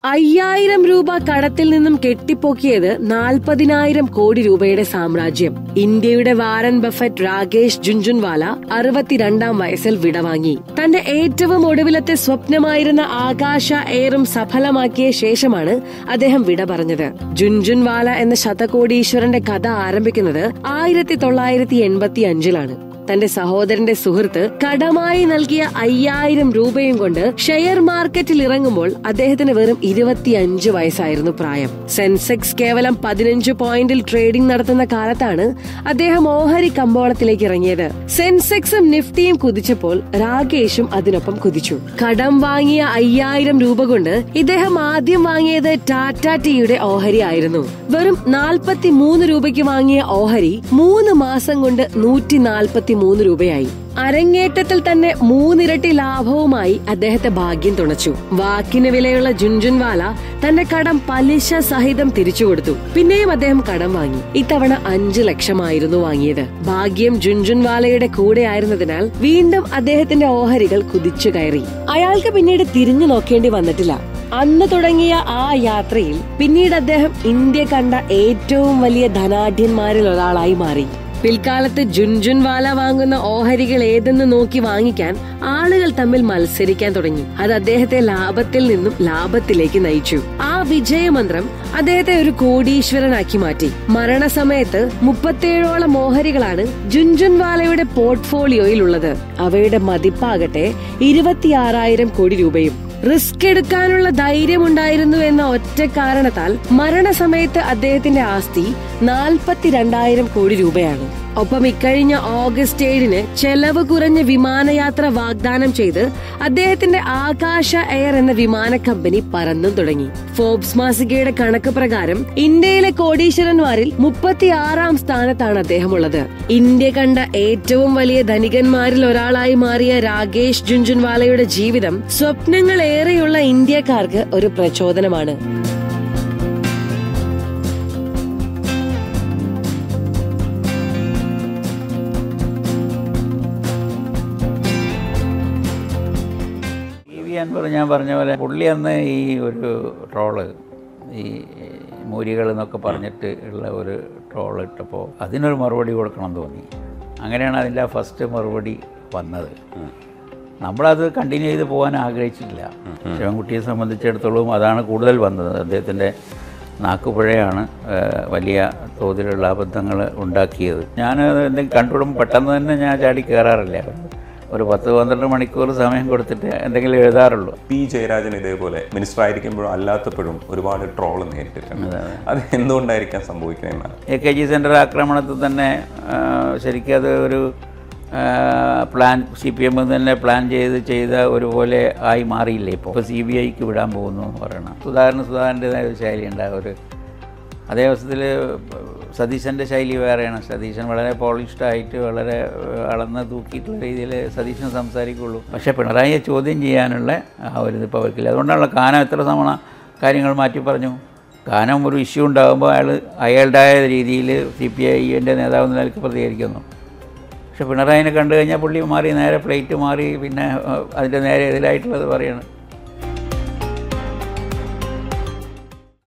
അയ്യായിരം രൂപ കടത്തിൽ നിന്നും കെട്ടിപ്പൊക്കിയത് നാൽപ്പതിനായിരം കോടി രൂപയുടെ സാമ്രാജ്യം ഇന്ത്യയുടെ വാരൻ ബഫറ്റ് രാകേഷ് ജുൻജുൻവാല അറുപത്തിരണ്ടാം വയസ്സിൽ വിടവാങ്ങി തന്റെ ഏറ്റവും ഒടുവിലത്തെ സ്വപ്നമായിരുന്ന ആകാശ എയറും സഫലമാക്കിയ ശേഷമാണ് അദ്ദേഹം വിട പറഞ്ഞത് ജുൻജുൻവാല എന്ന ശതകോടീശ്വരന്റെ കഥ ആരംഭിക്കുന്നത് ആയിരത്തി തൊള്ളായിരത്തി എൺപത്തി അഞ്ചിലാണ് തന്റെ സഹോദരന്റെ സുഹൃത്ത് കടമായി നൽകിയ അയ്യായിരം രൂപയും കൊണ്ട് ഷെയർ മാർക്കറ്റിൽ ഇറങ്ങുമ്പോൾ അദ്ദേഹത്തിന് വെറും ഇരുപത്തിയഞ്ച് വയസ്സായിരുന്നു പ്രായം സെൻസെക്സ് കേവലം പതിനഞ്ച് പോയിന്റിൽ ട്രേഡിംഗ് നടത്തുന്ന കാലത്താണ് അദ്ദേഹം ഓഹരി കമ്പോളത്തിലേക്ക് ഇറങ്ങിയത് സെൻസെക്സും നിഫ്റ്റിയും കുതിച്ചപ്പോൾ രാകേഷും അതിനൊപ്പം കുതിച്ചു കടം വാങ്ങിയ അയ്യായിരം രൂപ കൊണ്ട് ഇദ്ദേഹം ആദ്യം വാങ്ങിയത് ടാറ്റ ടീയുടെ ഓഹരി ആയിരുന്നു വെറും നാൽപ്പത്തി മൂന്ന് രൂപയ്ക്ക് വാങ്ങിയ ഓഹരി മൂന്ന് മാസം കൊണ്ട് നൂറ്റി നാൽപ്പത്തി മൂന്ന് രൂപയായി അരങ്ങേറ്റത്തിൽ തന്നെ മൂന്നിരട്ടി ലാഭവുമായി അദ്ദേഹത്തെ ഭാഗ്യം തുണച്ചു വാക്കിന് വിലയുള്ള ജുൻജുൻവാല തന്റെ കടം പലിശ സഹിതം തിരിച്ചുകൊടുത്തു പിന്നെയും അദ്ദേഹം കടം വാങ്ങി ഇത്തവണ അഞ്ചു ലക്ഷമായിരുന്നു വാങ്ങിയത് ഭാഗ്യം ജുൻജുൻവാലയുടെ കൂടെ ആയിരുന്നതിനാൽ വീണ്ടും അദ്ദേഹത്തിന്റെ ഓഹരികൾ കുതിച്ചു കയറി അയാൾക്ക് പിന്നീട് തിരിഞ്ഞു നോക്കേണ്ടി വന്നിട്ടില്ല അന്ന് തുടങ്ങിയ ആ യാത്രയിൽ പിന്നീട് അദ്ദേഹം ഇന്ത്യ കണ്ട ഏറ്റവും വലിയ ധനാഢ്യന്മാരിൽ ഒരാളായി മാറി പിൽക്കാലത്ത് ജുൻജുൻവാല വാങ്ങുന്ന ഓഹരികൾ ഏതെന്ന് നോക്കി വാങ്ങിക്കാൻ ആളുകൾ തമ്മിൽ മത്സരിക്കാൻ തുടങ്ങി അത് അദ്ദേഹത്തെ ലാഭത്തിൽ നിന്നും ലാഭത്തിലേക്ക് നയിച്ചു ആ വിജയമന്ത്രം അദ്ദേഹത്തെ ഒരു കോടീശ്വരനാക്കി മാറ്റി മരണസമയത്ത് മുപ്പത്തേഴോളം ഓഹരികളാണ് ജുൻജുൻവാലയുടെ പോർട്ട്ഫോളിയോയിലുള്ളത് അവയുടെ മതിപ്പാകട്ടെ ഇരുപത്തിയാറായിരം കോടി രൂപയും റിസ്ക് എടുക്കാനുള്ള ധൈര്യമുണ്ടായിരുന്നു എന്ന ഒറ്റ കാരണത്താൽ മരണസമയത്ത് അദ്ദേഹത്തിന്റെ ആസ്തി നാൽപ്പത്തിരണ്ടായിരം കോടി രൂപയാണ് ഒപ്പം ഇക്കഴിഞ്ഞ ഓഗസ്റ്റ് ഏഴിന് ചെലവ് കുറഞ്ഞ വിമാനയാത്ര വാഗ്ദാനം ചെയ്ത് അദ്ദേഹത്തിന്റെ ആകാശ എയർ എന്ന വിമാന കമ്പനി പറന്നും തുടങ്ങി ഫോബ്സ് മാസികയുടെ കണക്ക് പ്രകാരം ഇന്ത്യയിലെ കോടീശ്വരന്മാരിൽ മുപ്പത്തിയാറാം സ്ഥാനത്താണ് അദ്ദേഹം ഉള്ളത് ഇന്ത്യ കണ്ട ഏറ്റവും വലിയ ധനികന്മാരിൽ ഒരാളായി മാറിയ രാകേഷ് ജുൻജുൻവാലയുടെ ജീവിതം സ്വപ്നങ്ങൾ ഏറെയുള്ള ഇന്ത്യക്കാർക്ക് ഒരു പ്രചോദനമാണ് ടി വി അൻവർ ഞാൻ പറഞ്ഞ പോലെ പുള്ളി അന്ന് ഈ ഒരു ട്രോള് ഈ മൂരികൾ എന്നൊക്കെ പറഞ്ഞിട്ട് ഉള്ള ഒരു ട്രോൾ ഇട്ടപ്പോൾ അതിനൊരു മറുപടി കൊടുക്കണം എന്ന് തോന്നി അങ്ങനെയാണ് അതിൻ്റെ ആ ഫസ്റ്റ് മറുപടി വന്നത് നമ്മളത് കണ്ടിന്യൂ ചെയ്ത് പോകാൻ ആഗ്രഹിച്ചിട്ടില്ല ശിവൻകുട്ടിയെ സംബന്ധിച്ചിടത്തോളം അതാണ് കൂടുതൽ വന്നത് അദ്ദേഹത്തിൻ്റെ നാക്കുപുഴയാണ് ഏഹ്, വലിയ തോതിലുള്ള അബദ്ധങ്ങൾ ഉണ്ടാക്കിയത് ഞാൻ എന്തെങ്കിലും കണ്ടുവിടുമ്പോൾ പെട്ടെന്ന് തന്നെ ഞാൻ ചാടി കയറാറില്ല ഒരു പത്ത് പന്ത്രണ്ട് മണിക്കൂർ സമയം കൊടുത്തിട്ട് എന്തെങ്കിലും എഴുതാറുള്ളൂ പി ജയരാജൻ ഇതേപോലെ മിനിസ്റ്റർ ആയിരിക്കുമ്പോഴും അല്ലാത്തപ്പോഴും ഒരുപാട് ട്രോൾ നേരിട്ടിട്ടുണ്ട് അത് എന്തുകൊണ്ടായിരിക്കാം സംഭവിക്കുന്നതെന്നാണ് എ കെ ജി സെൻറ്റർ ആക്രമണത്തിൽ തന്നെ ആ, ശരിക്കും അത് ഒരു ആ, പ്ലാൻ സി പി എം തന്നെ പ്ലാൻ ചെയ്ത് ചെയ്ത ഒരുപോലെ ആയി മാറിയില്ലേ ഇപ്പോൾ ഇപ്പോൾ സി ബി ഐക്ക് വിടാൻ പോകുന്നു എന്ന് പറയണം സുധാകരന് സുധാകരൻ്റെതായ ഒരു ശൈലി ഉണ്ടാകും ഒരു അതേ അവസരത്തിൽ സതീശൻ്റെ ശൈലി വേറെയാണ് സതീശൻ വളരെ പോളിഷ്ഡ് ആയിട്ട് വളരെ ഏഹ്, അളന്ന് തൂക്കിയിട്ടുള്ള രീതിയിൽ സതീശൻ സംസാരിക്കുള്ളൂ പക്ഷേ പിണറായിയെ ചോദ്യം ചെയ്യാനുള്ള ആ ഒരു ഇതിപ്പോൾ അവർക്കില്ല അതുകൊണ്ടാണല്ലോ കാനം എത്ര തവണ കാര്യങ്ങൾ മാറ്റി പറഞ്ഞു കാനം ഒരു ഇഷ്യൂ ഉണ്ടാകുമ്പോൾ അയാൾ അയാളുടേതായ രീതിയിൽ സി പി ഐൻ്റെ നേതാവ് എന്ന നിലയ്ക്ക് പ്രതികരിക്കുന്നു പക്ഷെ പിണറായിനെ കണ്ടു കഴിഞ്ഞാൽ പുള്ളി മാറി നേരെ പ്ലേറ്റ് മാറി പിന്നെ ഏഹ്, അതിൻ്റെ നേരെ എതിരായിട്ടുള്ളത് പറയാണ്